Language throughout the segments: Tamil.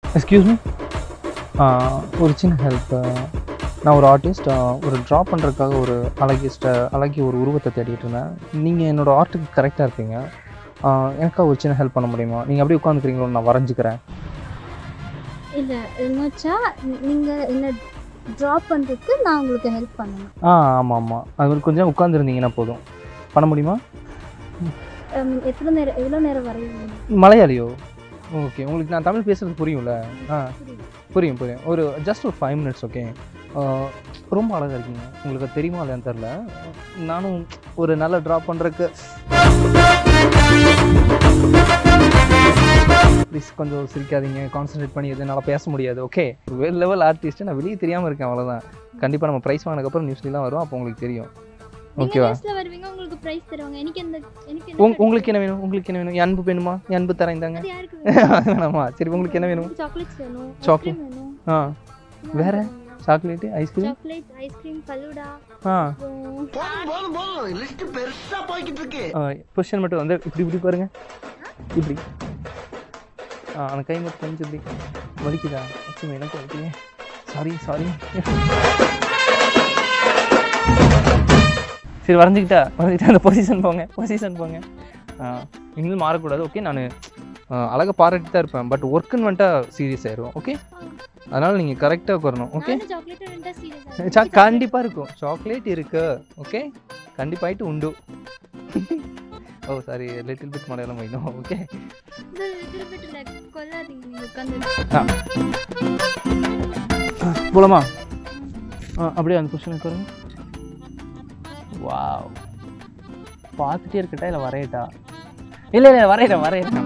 எக்ஸ்கியூஸ் மீ ஒரு சின்ன ஹெல்ப் நான் ஒரு ஆர்டிஸ்ட் ஒரு ட்ரா பண்ணுறதுக்காக ஒரு அழகிஸ்ட அழகிய ஒரு உருவத்தை தேடிட்டு இருந்தேன் நீங்கள் என்னோட ஆர்ட்டுக்கு கரெக்டாக இருப்பீங்க ஆஹ் எனக்கா ஒரு சின்ன ஹெல்ப் பண்ண முடியுமா நீங்கள் அப்படியே உட்காந்துக்கிறீங்களோ நான் வரைஞ்சிக்கிறேன் இல்லை மச்சா நீங்கள் என்ன ட்ராப் பண்ணுறதுக்கு நான் உங்களுக்கு ஹெல்ப் பண்ணணும் ஆ ஆமாம் ஆமாம் அது மாதிரி கொஞ்சம் உட்காந்துருந்தீங்கன்னா போதும் பண்ண முடியுமா Um, எத்தனை நேரம் எவ்வளோ நேரம் வரைவீங்க மலையாளியோ ஓகே உங்களுக்கு நான் தமிழ் பேசுறது புரியும்ல ஆ புரியும் புரியும் ஒரு ஜஸ்ட் ஒரு ஃபைவ் மினிட்ஸ் ஓகே ரொம்ப அழகாக இருக்கீங்க உங்களுக்கு தெரியுமா இல்லையான்னு தெரில நானும் ஒரு நல்ல ட்ரா பண்ணுறக்கு ப்ளீஸ் கொஞ்சம் சிரிக்காதீங்க கான்சென்ட்ரேட் பண்ணி எதுனால பேச முடியாது ஓகே வேறு லெவல் ஆர்டிஸ்ட்டு நான் வெளியே தெரியாமல் இருக்கேன் அவ்வளோதான் கண்டிப்பாக நம்ம ப்ரைஸ் வாங்கினதுக்கப்புறம் நியூஸ்லாம் வரும் அப்போ உங்களுக்கு தெரியும் நீங்கள் ஓகேவா லிஸ்ட்டில் வருவீங்க உங்களுக்கு ப்ரைஸ் தருவாங்க எனக்கு எந்த எனக்கு உங் உங்களுக்கு என்ன வேணும் உங்களுக்கு என்ன வேணும் என் அன்பு வேணுமா என் அன்பு தரேன் இந்தாங்க அது யாருக்கு வேணாமா சரி உங்களுக்கு என்ன வேணும் சாக்லேட்ஸ் வேணும் Chocolate. ஐஸ்கிரீம் வேணும் ஆ வேற chocolate ice cream chocolate ice cream falooda ஆ அப்புறம் போதும் போதும் போதும் லிஸ்ட் பெருசா போய்கிட்டு இருக்கு பொசிஷன் மட்டும் வந்து இப்படி இப்படி பாருங்க இப்படி ஆ அந்த கை மட்டும் கொஞ்சம் இப்படி வலிக்குதா அச்சும் எனக்கு வலிக்குது சாரி சாரி சரி வரைஞ்சிக்கிட்டா வரைஞ்சிக்கிட்டா அந்த பொசிஷன் போங்க பொசிஷன் போங்க ஆ இனிமேல் மாறக்கூடாது ஓகே நான் அழகாக பாராட்டி தான் இருப்பேன் பட் ஒர்க்குன்னு வந்துட்டா சீரியஸ் ஆயிரும் ஓகே அதனால் நீங்கள் கரெக்டாக உட்காரணும் ஓகே நானும் சாக்லேட் வேண்டா சீரியஸாக சா கண்டிப்பாக இருக்கும் சாக்லேட் இருக்கு ஓகே கண்டிப்பாயிட்டு உண்டு ஓ சாரி லிட்டில் பிட் மலையாளம் வைனோ ஓகே திருப்பிட்டு கொல்லாதீங்க நீங்கள் உட்காந்து போலாமா ஆ அப்படியே அந்த கொஸ்டின் உட்காருங்க வாவ் பார்த்துட்டே இருக்கட்டா இல்லை வரையட்டா இல்லை இல்லை வரையிறேன் வரையிறேன்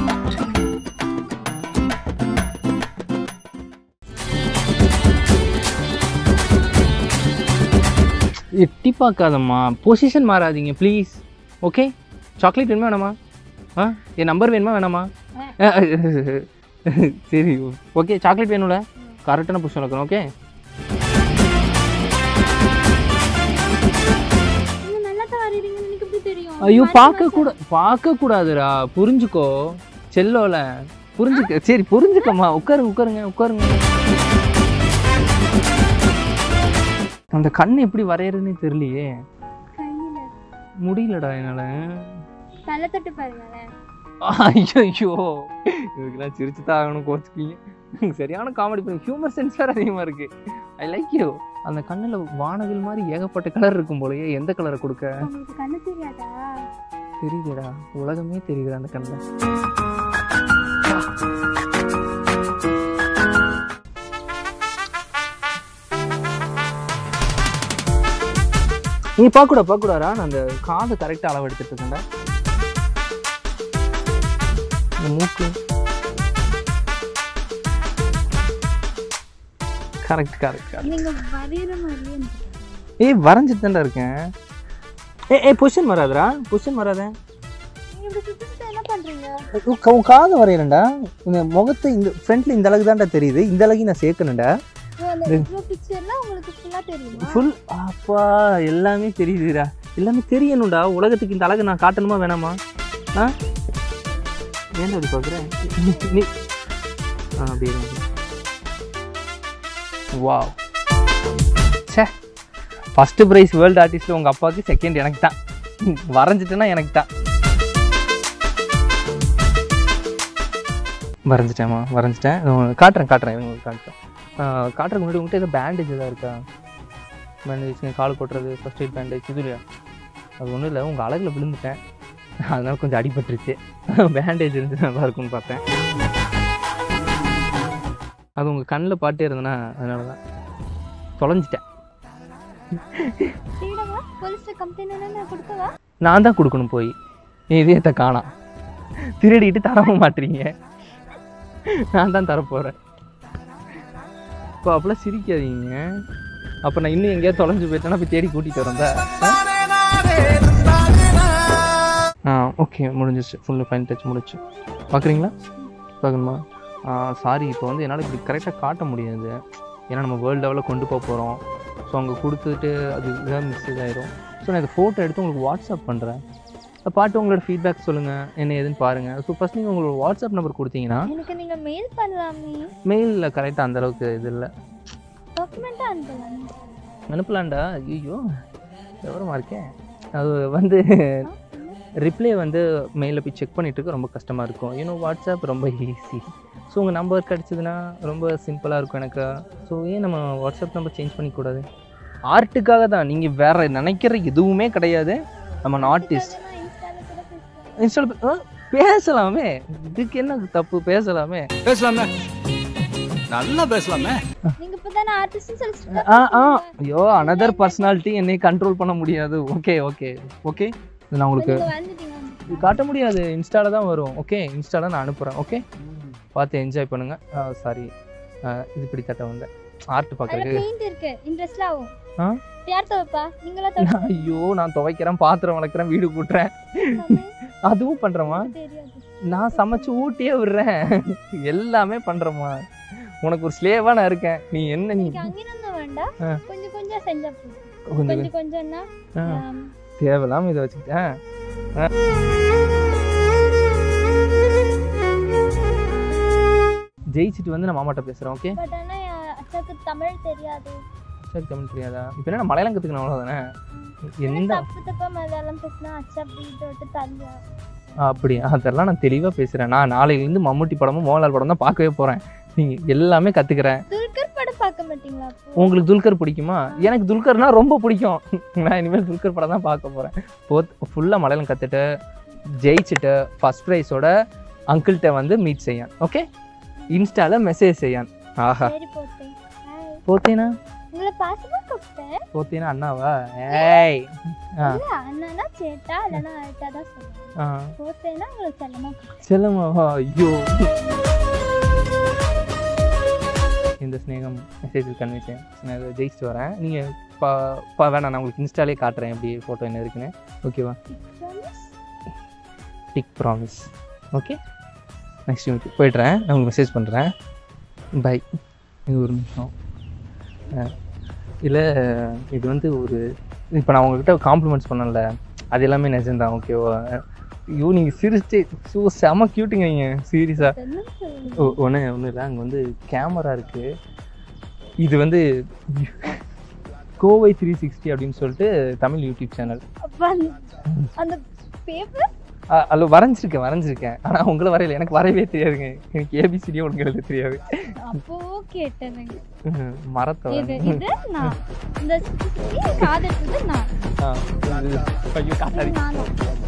எட்டி பார்க்காதம்மா பொசிஷன் மாறாதீங்க ப்ளீஸ் ஓகே சாக்லேட் வேணுமா வேணாமா ஆ என் நம்பர் வேணுமா வேணாமா சரி ஓகே சாக்லேட் வேணும்ல கரெக்டான பொசிஷன் வைக்கணும் ஓகே நீங்கள் நல்லா தான் வரைகிறீங்கன்னு எனக்கு எப்படி தெரியும் ஐயோ மாத்தி பார்க்க மாத்தி- கூட பார்க்க கூடாதுடா புரிஞ்சுக்கோ செல்லோல புரிஞ்சுக்க சரி புரிஞ்சுக்கம்மா உட்காருங்க உட்காருங்க உட்காருங்க அந்த கண் எப்படி வரையறதுன்னு தெரியலையே கையில முடியலடா என்னால தலை தட்டு பாருங்களேன் ஐயோ ஐயோ இதுக்கெல்லாம் சிரிச்சு தான் ஆகணும் கோச்சுக்குவீங்க சரியான காமெடி பண்ணி ஹியூமர் சென்ஸ் வேற அதிகமா இருக்கு ஐ லைக் யூ அந்த கண்ணுல வானவில் மாதிரி ஏகப்பட்ட கலர் இருக்கும் போலயே எந்த கலரை கொடுக்க உங்களுக்கு கண்ணு தெரியாதா தெரியுதுடா உலகமே தெரியுது அந்த கண்ணில் நீ பார்க்கூடா பார்க்கூடாரா நான் அந்த காதை கரெக்டாக அளவு எடுத்துட்டு இருக்கேன்டா இந்த மூக்கு கரெக்ட் கரெக்ட் கரெக்ட் நீங்க வரைகிற மாதிரியே எனக்கு ஏய் வரைஞ்சிட்டு தான்டா இருக்கேன் ஏ ஏ பொசிஷன் வராதுடா பொசிஷன் வராதே நீங்க இப்படி சுத்தி சுத்தி என்ன பண்றீங்க உன் கா- உன் காதை வரையறேன்டா இந்த முகத்தை இந்த ஃப்ரண்ட்ல இந்த அளவுக்கு தான்டா தெரியுது இந்த அளவுக்கு நான் சேர்க்கணும்டா ஓ, அந்த இவ்வளோ பிக்சர்லாம் உங்களுக்கு ஃபுல்லா தெரியுமா ஃபுல் அப்பா எல்லாமே தெரியுதுடா எல்லாமே தெரியணும்டா உலகத்துக்கு இந்த அழகு நான் காட்டணுமா வேணாமா ஆ ஏன்டா அப்படி பார்க்குறேன் நீ ஆ அப்படியே வாவ் சே ஃபஸ்ட்டு ப்ரைஸ் வேர்ல்டு ஆர்டிஸ்ட் உங்கள் அப்பாவுக்கு செகண்ட் எனக்கு தான் வரைஞ்சிட்டேன்னா எனக்கு தான் வரைஞ்சிட்டேம்மா வரைஞ்சிட்டேன் உம், காட்டுறேன் காட்டுறேன் இருங்க உங்களுக்கு காட்டுறேன் ஆ, காட்டுறதுக்கு முன்னாடி உங்கள்கிட்ட ஏதோ பேண்டேஜ் எதாவது இருக்கா பேண்டேஜ் கால் கொட்டுறது ஃபஸ்ட் எய்ட் பேண்டேஜ் இது இல்லையா அது ஒன்றும் இல்லை உங்கள் அழகில் விழுந்துட்டேன் அதனால கொஞ்சம் அடிபட்டுருச்சு பேண்டேஜ் இருந்து நல்லா இருக்கும்னு பார்த்தேன் அது உங்கள் கண்ணில் பாட்டே இருந்தேன்னா அதனால தான் தொலைஞ்சிட்டேன் தேடவா போலீஸ்ல கம்ப்ளைண்ட் என்ன கொடுக்கவா நான் தான் கொடுக்கணும் போய் நீ இதயத்தை காணாம் திருடிட்டு தரவும் மாட்டீங்க நான் தான் தரப்போகிறேன் இப்போ அப்பெல்லாம் சிரிக்காதீங்க அப்போ நான் இன்னும் எங்கேயாவது தொலைஞ்சு போயிட்டேன்னா போய் தேடி கூட்டிகிட்டு வரேன் ஆ ஓகே முடிஞ்சிச்சு ஃபுல்லு ஃபைன் டச் முடிச்சு பார்க்குறீங்களா பார்க்கணுமா சாரி இப்போ வந்து என்னால் இப்படி கரெக்டாக காட்ட முடியாது ஏன்னா நம்ம வேர்ல்டு லெவலில் கொண்டு போக போகிறோம் ஸோ அங்கே கொடுத்துட்டு அது இதாக மிஸ்டேக் ஆயிரும் ஸோ நான் இந்த ஃபோட்டோ எடுத்து உங்களுக்கு வாட்ஸ்அப் பண்ணுறேன் பாட்டு உங்களோட ஃபீட்பேக் சொல்லுங்கள் என்ன ஏதுன்னு பாருங்கள் ஸோ ஃபஸ்ட் நீங்கள் உங்களோட வாட்ஸ்அப் நம்பர் கொடுத்தீங்கன்னா எனக்கு நீங்க மெயில் பண்ணலாமே மெயிலில் கரெக்டாக அந்த அளவுக்கு இது இல்லை டாக்குமெண்ட்டா அனுப்பலாம் அனுப்பலாம்டா ஐயோ விவரமாக இருக்கேன் அது வந்து ரிப்ளை வந்து மெயிலில் போய் செக் பண்ணிட்டு இருக்க ரொம்ப கஷ்டமாக இருக்கும் ஏன்னா வாட்ஸ்அப் ரொம்ப ஈஸி ஸோ உங்கள் நம்பர் கிடச்சிதுன்னா ரொம்ப சிம்பிளாக இருக்கும் எனக்கு ஸோ ஏன் நம்ம வாட்ஸ்அப் நம்பர் சேஞ்ச் பண்ணிக்கூடாது ஆர்ட்டுக்காக தான் நீங்கள் வேற நினைக்கிற எதுவுமே கிடையாது நம்ம ஆர்டிஸ்ட் இன்ஸ்டால கூட பேசலாம் இன்ஸ்டால் பேசலாமே இதுக்கு என்ன தப்பு பேசலாமே பேசலாமே நல்லா பேசலாமே நீங்க இப்பதானே ஆர்டிஸ்ட் சொல்லி ஆ ஆ ஐயோ அனதர் பர்சனாலிட்டி என்னை கண்ட்ரோல் பண்ண முடியாது ஓகே ஓகே ஓகே நான் உங்களுக்கு நீங்க வந்துட்டீங்க இது காட்ட முடியாது இன்ஸ்டால தான் வரும் ஓகே இன்ஸ்டால நான் அனுப்புகிறேன் ஓகே பார்த்து என்ஜாய் பண்ணுங்க சாரி இது இப்படி தட்ட வந்தேன் ஆர்ட் அதுல பார்க்குறதுக்கு பெயிண்ட் இருக்கு இன்ட்ரெஸ்ட்ல ஆகும் ஆ? யார் துவைப்பா நீங்களா துவைப்பா ஐயோ நான் துவைக்கிறேன் பாத்திரம் வளர்க்குறேன் வீடு கூட்டுறேன் அதுவும் பண்ணுறேம்மா தெரியாது நான் சமைச்சு ஊட்டியே விடுறேன் எல்லாமே பண்ணுறேம்மா உனக்கு ஒரு ஸ்லேவாக நான் இருக்கேன் நீ என்ன நீ நீங்க அங்கிருந்து வேண்டாம் ஆ. கொஞ்சம் கொஞ்சம் செஞ்சா போதும் கொஞ்சம் கொஞ்சம் கொஞ்சம்னா ஆ. ஆம், தேவையில்லாம இதை வச்சுக்கிட்டேன் ஜெயிச்சுட்டு வந்து நான் மாமாட்ட பேசுகிறேன் ஓகே பட் ஆனா அஹ், அச்சாக்கு தமிழ் தெரியாது சரி தமிழ் தெரியாதா இப்போ என்ன நான் மலையாளம் கற்றுக்கணும் அவ்வளோதானே எந்த தப்பு தப்பா மலையாளம் பேசினா அச்சா வீட்டு விட்டு தள்ளியா அப்படி அதெல்லாம் நான் தெளிவாக பேசுகிறேன் நான் நாளையிலேருந்து மம்முட்டி படமும் மோகன்லால் படம் தான் பார்க்கவே போகிறேன் நீங்கள் எல்லாமே கற்றுக்கிறேன் துல்கர் படம் பார்க்க மாட்டீங்களா அப்போ உங்களுக்கு துல்கர் பிடிக்குமா எனக்கு துல்கர்னா ரொம்ப பிடிக்கும் நான் இனிமேல் துல்கர் படம் தான் பார்க்க போகிறேன் போத் ஃபுல்லாக மலையாளம் கற்றுட்டு ஜெயிச்சுட்டு ஃபஸ்ட் ப்ரைஸோட அங்கிள்கிட்ட வந்து மீட் செய்யான் ஓகே இன்ஸ்டாவில் மெசேஜ் செய்யான் ஆஹா சரி போட்டேன் Hi. போத்தேனா உங்களை பாசமா கூப்பிட்டேன் போத்தேனா அண்ணாவா ஏய் ஆ இல்ல அண்ணனா சேட்டா இல்லைன்னா அழுட்டா தான் சொல்லுவேன் ஆ போத்தேன்னா உங்களுக்கு செல்லமா கூப்பிட்டேன் செல்லமாவா ஐயோ இந்த ஸ்நேகம் மெசேஜில் கன்விச்சேன் நான் இதை ஜெயிச்சுட்டு வரேன் நீங்கள் பா பா வேணாம் நான் உங்களுக்கு இன்ஸ்டாலே காட்டுறேன் எப்படி ஃபோட்டோ என்ன இருக்குன்னு ஓகேவா Promise? Tick promise okay next week போய்ட்றேன் நான் உங்களுக்கு மெசேஜ் பண்ணுறேன் பை இது ஒரு நிமிஷம் இல்லை இது வந்து ஒரு இப்போ நான் உங்ககிட்ட காம்ப்ளிமெண்ட்ஸ் பண்ணல அது எல்லாமே நிஜம்தான் ஓகேவா ஐயோ நீங்கள் சிரிச்சு ஸோ செம க்யூட்டுங்க நீங்கள் சீரியஸாக என்ன சொல்லுங்க? ஒன்று ஒன்றும் இல்லை அங்கே வந்து கேமரா இருக்குது இது வந்து கோவை த்ரீ சிக்ஸ்டி அப்படின்னு சொல்லிட்டு தமிழ் யூடியூப் சேனல் அப்ப அந்த- அந்த பேப்பர் அதில் வரைஞ்சிருக்கேன் வரைஞ்சிருக்கேன் ஆனால் உங்களை வரையல எனக்கு வரையவே தெரியாதுங்க எனக்கு ஏபிசிடியும் உனக்கு எழுத தெரியாது அப்போ கேட்டேனுங்க ம்ஹும். மரத்தை இது வந்து- இது நான் இந்த காதல் நான் ஆ, இது ஐயோ காட்டாடி நானும்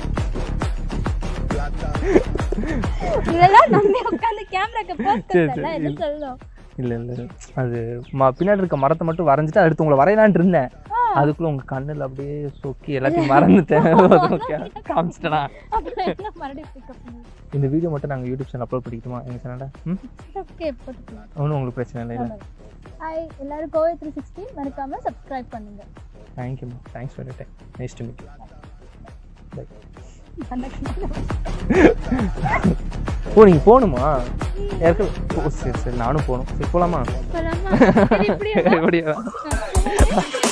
இதெல்லாம் நம்பி உட்காந்து கேமராக்கு சரி, போஸ்ட் சரி. என்ன சொல்லும் இல்லை இல்லை அது ம பின்னாடி இருக்க மரத்தை மட்டும் வரைஞ்சிட்டு அடுத்து உங்களை வரையலான்ட்டு இருந்தேன் அதுக்குள்ள உங்க கண்ணில் அப்படியே சொக்கி எல்லாத்தையும் மறந்துட்டேன் ஓகே காமிச்சிட்டேனா அப்புறம் என்ன மறுபடியும் பிக்கப் பண்ணி இந்த வீடியோ மட்டும் நாங்கள் யூடியூப் சேனல் அப்லோட் பண்ணிக்கிட்டுமா எங்கள் சேனலில் ம் ஓகே போட்டுக்கலாம் ஒன்றும் உங்களுக்கு பிரச்சனை இல்லை இல்லை ஹாய் எல்லாரும் கோவை த்ரீ சிக்ஸ்டி மறக்காம சப்ஸ்கிரைப் பண்ணுங்க தேங்க்யூம்மா thanks for time nice to meet bye ஓ நீங்கள் போகணுமா யாருக்கு ஓ சரி சரி நானும் போகணும் சரி போகலாமா போலாமா சரி, இப்படியே வா. எப்படியா